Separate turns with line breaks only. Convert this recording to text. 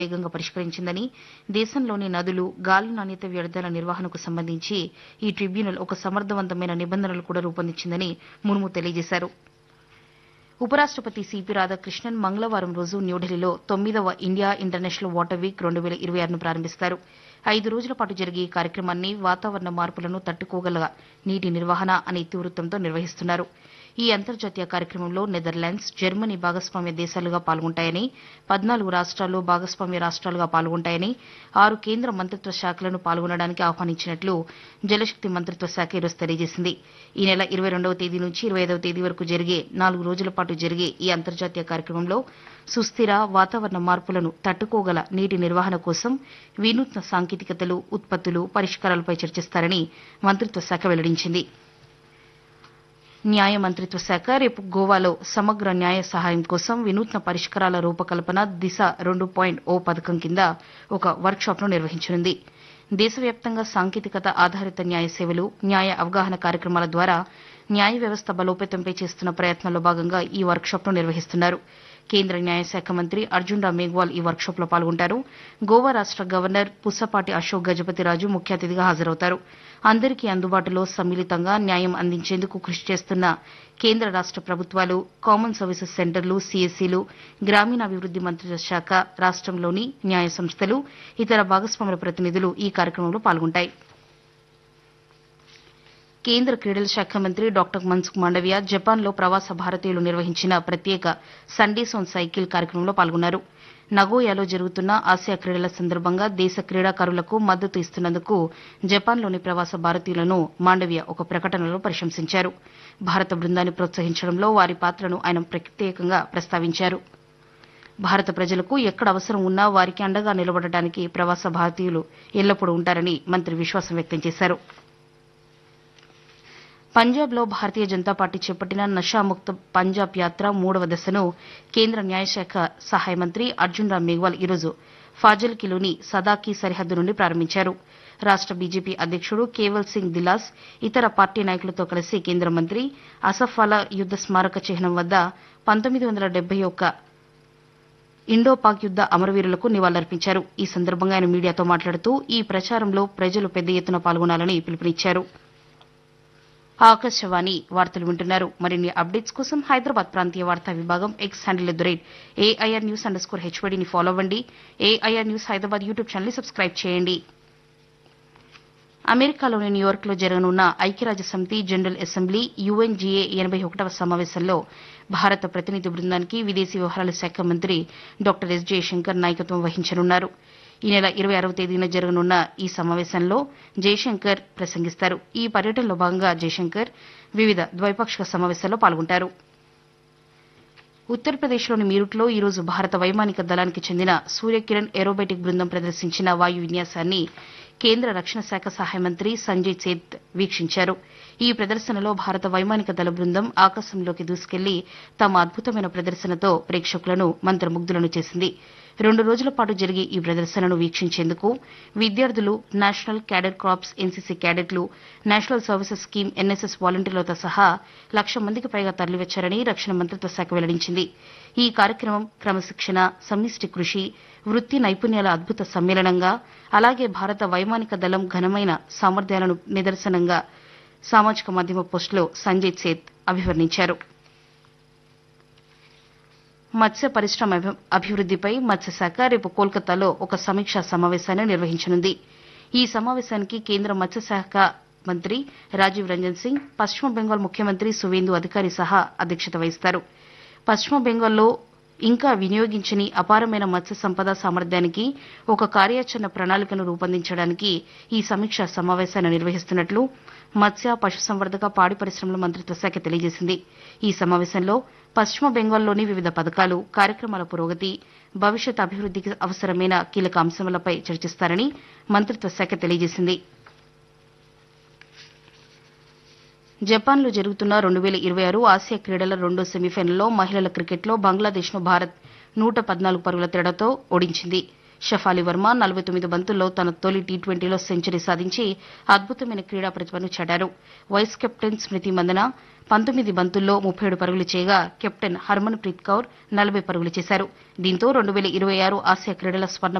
వేగంగా పరిష్కరించిందని దేశంలోని నదులు గాలి నాణ్యత వ్యర్థాల నిర్వహణకు సంబంధించి ఈ ట్రిబ్యునల్ ఒక సమర్థవంతమైన నిబంధనలు కూడా రూపొందించిందని ముర్ము తెలియజేశారు ఉపరాష్టపతి సిపి రాధాకృష్ణన్ మంగళవారం రోజు న్యూఢిల్లీలో తొమ్మిదవ ఇండియా ఇంటర్నేషనల్ వాటర్ వీక్ రెండు వేల ఇరవై ఆరును ప్రారంభిస్తారు ఐదు రోజుల పాటు జరిగే ఈ కార్యక్రమాన్ని వాతావరణ మార్పులను తట్టుకోగల నీటి నిర్వహణ అనే ఇతివృత్తంతో నిర్వహిస్తున్నారు ఈ అంతర్జాతీయ కార్యక్రమంలో నెదర్లాండ్స్ జర్మనీ భాగస్వామ్య దేశాలుగా పాల్గొంటాయని పద్నాలుగు రాష్ట్రాలు భాగస్వామ్య రాష్ట్రాలుగా పాల్గొంటాయని ఆరు కేంద్ర మంత్రిత్వ శాఖలను పాల్గొనడానికి ఆహ్వానించినట్లు జలశక్తి మంత్రిత్వ శాఖ ఈరోజు తెలియజేసింది ఈ నెల ఇరవై రెండవ తేదీ నుంచి ఇరవై ఐదవ తేదీ వరకు జరిగే నాలుగు రోజుల పాటు జరిగే ఈ అంతర్జాతీయ కార్యక్రమంలో సుస్థిర వాతావరణ మార్పులను తట్టుకోగల నీటి నిర్వహణ కోసం వినూత్న సాంకేతికతలు ఉత్పత్తులు పరిష్కారాలపై చర్చిస్తారని మంత్రిత్వ శాఖ వెల్లడించింది న్యాయ మంత్రిత్వ శాఖ రేపు గోవాలో సమగ్ర న్యాయ సహాయం కోసం వినూత్న పరిష్కారాల రూపకల్పన దిశ రెండు పాయింట్ ఓ పథకం కింద ఒక వర్క్షాప్ను నిర్వహించనుంది దేశవ్యాప్తంగా సాంకేతికత ఆధారిత న్యాయ సేవలు న్యాయ అవగాహన కార్యక్రమాల ద్వారా న్యాయ వ్యవస్థ బలోపేతంపై చేస్తున్న ప్రయత్నాల్లో భాగంగా ఈ వర్క్షాప్ను నిర్వహిస్తున్నారు కేంద్ర న్యాయశాఖ మంత్రి అర్జున్ రామ్ మేఘ్వాల్ ఈ వర్క్షాప్లో పాల్గొంటారు గోవా రాష్ట గవర్నర్ పుస్సపాటి అశోక్ గజపతిరాజు ముఖ్య అతిథిగా హాజరవుతారు అందరికీ అందుబాటులో సమ్మిళితంగా న్యాయం అందించేందుకు కృషి చేస్తున్న కేంద్ర రాష్ట ప్రభుత్వాలు కామన్ సర్వీసెస్ సెంటర్లు సీఎస్సీలు గ్రామీణాభివృద్ది మంత్రిత్వ శాఖ రాష్టంలోని న్యాయ సంస్థలు ఇతర భాగస్వాముల ప్రతినిధులు ఈ కార్యక్రమంలో పాల్గొంటాయి కేంద్ర క్రీడల శాఖ మంత్రి డాక్టర్ మన్సుఖ్ మాండవియా జపాన్లో ప్రవాస భారతీయులు నిర్వహించిన ప్రత్యేక సండేస్ ఆన్ సైకిల్ కార్యక్రమంలో పాల్గొన్నారు నగోయాలో జరుగుతున్న ఆసియా క్రీడల సందర్భంగా దేశ క్రీడాకారులకు మద్దతు ఇస్తున్నందుకు జపాన్లోని ప్రవాస భారతీయులను మాండవియా ఒక ప్రకటనలో ప్రశంసించారు భారత బృందాన్ని ప్రోత్సహించడంలో వారి పాత్రను ఆయన ప్రత్యేకంగా ప్రస్తావించారు భారత ప్రజలకు ఎక్కడ అవసరం ఉన్నా వారికి అండగా నిలబడటానికి ప్రవాస భారతీయులు ఎల్లప్పుడూ ఉంటారని మంత్రి విశ్వాసం వ్యక్తం చేశారు పంజాబ్లో భారతీయ జనతా పార్టీ చేపట్టిన నషాముక్త పంజాబ్ యాత్ర మూడవ దశను కేంద్ర న్యాయశాఖ సహాయ మంత్రి అర్జున్ రామ్ మేఘ్వాల్ ఈరోజు ఫాజిల్కిలోని సదాకి సరిహద్దు నుండి ప్రారంభించారు రాష్ట బీజేపీ అధ్యక్షుడు కేవల్ సింగ్ దిలాస్ ఇతర పార్టీ నాయకులతో కలిసి కేంద్ర మంత్రి అసఫాలా యుద్ద స్మారక చిహ్నం వద్ద పంతొమ్మిది వందల డెబ్బై ఒక్క ఇండో పాక్ యుద్ద అమరవీరులకు నివాళులర్పించారు ఈ సందర్భంగా ఆయన మీడియాతో మాట్లాడుతూ ఈ ప్రచారంలో ప్రజలు పెద్ద ఎత్తున పాల్గొనాలని పిలుపునిచ్చారు ఆకాశవాణి వార్తలు వింటున్నారు మరిన్ని అప్డేట్స్ కోసం హైదరాబాద్ ప్రాంతీయ వార్తా విభాగం X handle at the rate AIR news underscore హెచ్వడిని ఫాలో అవ్వండి AIR news Hyderabad YouTube channel subscribe చేయండి అమెరికాలోని న్యూయార్క్లో జరగనున్న ఐక్యరాజ్య సమితి జనరల్ అసెంబ్లీ యుఎన్జీఏ ఎనబై ఒకటవ సమావేశంలో భారత ప్రతినిధి బృందానికి విదేశీ వ్యవహారాల శాఖ మంత్రి డాక్టర్ ఎస్ జయశంకర్ నాయకత్వం వహించనున్నారు ఈ నెల ఇరవై ఆరవ తేదీన జరగనున్న ఈ సమావేశంలో జయశంకర్ ప్రసంగిస్తారు ఈ పర్యటనలో భాగంగా జయశంకర్ వివిధ ద్వైపాక్షిక సమావేశాల్లో పాల్గొంటారు ఉత్తరప్రదేశ్లోని మీరుట్లో ఈరోజు భారత వైమానిక దళానికి చెందిన సూర్యకిరణ్ ఏరోబెటిక్ బృందం ప్రదర్శించిన వాయు విన్యాసాన్ని కేంద్ర రక్షణ శాఖ సహాయ మంత్రి సంజయ్ సేత్ వీక్షించారు ఈ ప్రదర్శనలో భారత వైమానిక దళ బృందం ఆకాశంలోకి దూసుకెళ్లి తమ అద్భుతమైన ప్రదర్శనతో ప్రేక్షకులను మంత్రముగ్ధులను చేసింది రెండు రోజుల పాటు జరిగే ఈ ప్రదర్శనను వీక్షించేందుకు విద్యార్థులు నేషనల్ క్యాడెట్ క్రాప్స్ ఎన్సీసీ క్యాడెట్లు నేషనల్ సర్వీసెస్ స్కీమ్ ఎన్ఎస్ఎస్ వాలంటీర్లతో సహా లక్ష మందికి పైగా తరలివచ్చారని రక్షణ మంత్రిత్వ శాఖ వెల్లడించింది ఈ కార్యక్రమం క్రమశిక్షణ సమిష్టి కృషి వృత్తి నైపుణ్యాల అద్భుత సమ్మేళనంగా అలాగే భారత వైమానిక దళం ఘనమైన సామర్థ్యాలను నిదర్శనంగా సామాజిక మాధ్యమ పోస్టులో సంజయ్ సేత్ అభివర్ణించారు మత్స్య పరిశ్రమ అభి- అభివృద్దిపై మత్స్యశాఖ రేపు కోల్కతాలో ఒక సమీక్షా సమావేశాన్ని నిర్వహించనుంది ఈ సమావేశానికి కేంద్ర మత్స్యశాఖ మంత్రి రాజీవ్ రంజన్ సింగ్ పశ్చిమ బెంగాల్ ముఖ్యమంత్రి సువేందు అధికారి సహా అధ్యక్షత వహిస్తారు పశ్చిమ బెంగాల్లో ఇంకా వినియోగించని అపారమైన మత్స్య సంపద సామర్థ్యానికి ఒక కార్యాచరణ ప్రణాళికను రూపొందించడానికి ఈ సమీక్షా సమావేశాన్ని నిర్వహిస్తున్నట్లు మత్స్య పశుసంవర్ధక పాడి పరిశ్రమల మంత్రిత్వ శాఖ తెలియజేసింది ఈ సమావేశంలో పశ్చిమ బెంగాల్లోని వివిధ పథకాలు కార్యక్రమాల పురోగతి భవిష్యత్ అభివృద్దికి అవసరమైన కీలక అంశములపై చర్చిస్తారని మంత్రిత్వ శాఖ తెలియజేసింది జపాన్లో జరుగుతున్న రెండు వేల ఇరవై ఆరు ఆసియా క్రీడల రెండో సెమీఫైనల్లో మహిళల క్రికెట్లో బంగ్లాదేశ్ను భారత్ నూట పద్నాలుగు పరుగుల తేడాతో ఓడించింది షఫాలి వర్మ నలభై తొమ్మిది బంతుల్లో తన తొలి టీ ట్వంటీలో సెంచరీ సాధించి అద్భుతమైన క్రీడా ప్రతిభను చాటారు వైస్ కెప్టెన్ స్మృతి మందన పంతొమ్మిది బంతుల్లో ముప్పై ఏడు పరుగులు చేయగా కెప్టెన్ హర్మన్ ప్రీత్ కౌర్ నలభై పరుగులు చేశారు దీంతో రెండు వేల ఇరవై ఆరు ఆసియా క్రీడల స్వర్ణ